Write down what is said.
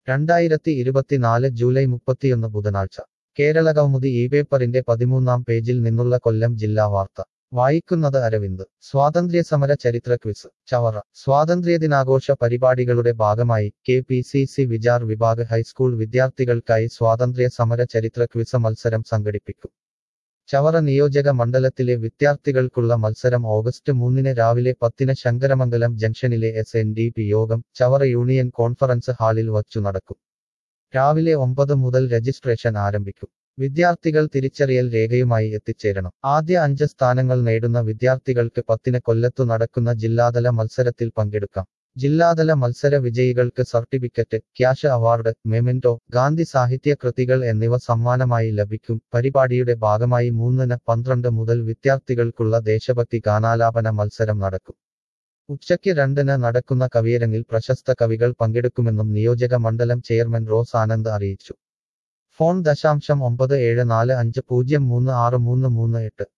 രണ്ടായിരത്തി ഇരുപത്തിനാല് ജൂലൈ മുപ്പത്തിയൊന്ന് ബുധനാഴ്ച കേരള കൗമുദി ഈ പേപ്പറിന്റെ പതിമൂന്നാം പേജിൽ നിന്നുള്ള കൊല്ലം ജില്ലാ വാർത്ത വായിക്കുന്നത് അരവിന്ദ് സ്വാതന്ത്ര്യസമര ചരിത്ര ക്വിസ് ചവറ സ്വാതന്ത്ര്യദിനാഘോഷ പരിപാടികളുടെ ഭാഗമായി K P C C Vichar Vibhag high school വിദ്യാർത്ഥികൾക്കായി സ്വാതന്ത്ര്യ സമര ചരിത്ര ക്വിസ് മത്സരം സംഘടിപ്പിക്കും ചവറ നിയോജക മണ്ഡലത്തിലെ വിദ്യാർത്ഥികൾക്കുള്ള മത്സരം ഓഗസ്റ്റ് മൂന്നിന് രാവിലെ പത്തിന് ശങ്കരമംഗലം ജംഗ്ഷനിലെ എസ് എൻ ഡി പി യോഗം ചവറ യൂണിയൻ കോൺഫറൻസ് ഹാളിൽ വച്ചു നടക്കും രാവിലെ ഒമ്പത് മുതൽ രജിസ്ട്രേഷൻ ആരംഭിക്കും വിദ്യാർത്ഥികൾ തിരിച്ചറിയൽ രേഖയുമായി എത്തിച്ചേരണം ആദ്യ അഞ്ച് സ്ഥാനങ്ങൾ നേടുന്ന വിദ്യാർത്ഥികൾക്ക് പത്തിന് കൊല്ലത്തു നടക്കുന്ന ജില്ലാതല മത്സരത്തിൽ പങ്കെടുക്കാം ജില്ലാതല മത്സര വിജയികൾക്ക് certificate cash award memento Gandhi സാഹിത്യ കൃതികൾ എന്നിവ സമ്മാനമായി ലഭിക്കും പരിപാടിയുടെ ഭാഗമായി മൂന്നിന് പന്ത്രണ്ട് മുതൽ വിദ്യാർത്ഥികൾക്കുള്ള ദേശഭക്തി ഗാനാലാപന മത്സരം നടക്കും ഉച്ചയ്ക്ക് രണ്ടിന് നടക്കുന്ന കവിയരങ്ങിൽ പ്രശസ്ത കവികൾ പങ്കെടുക്കുമെന്നും നിയോജക മണ്ഡലം ചെയർമാൻ റോസ് ആനന്ദ് അറിയിച്ചു ഫോൺ ദശാംശം ഒമ്പത് ഏഴ് നാല് അഞ്ച് പൂജ്യം മൂന്ന് ആറ് മൂന്ന് മൂന്ന് എട്ട്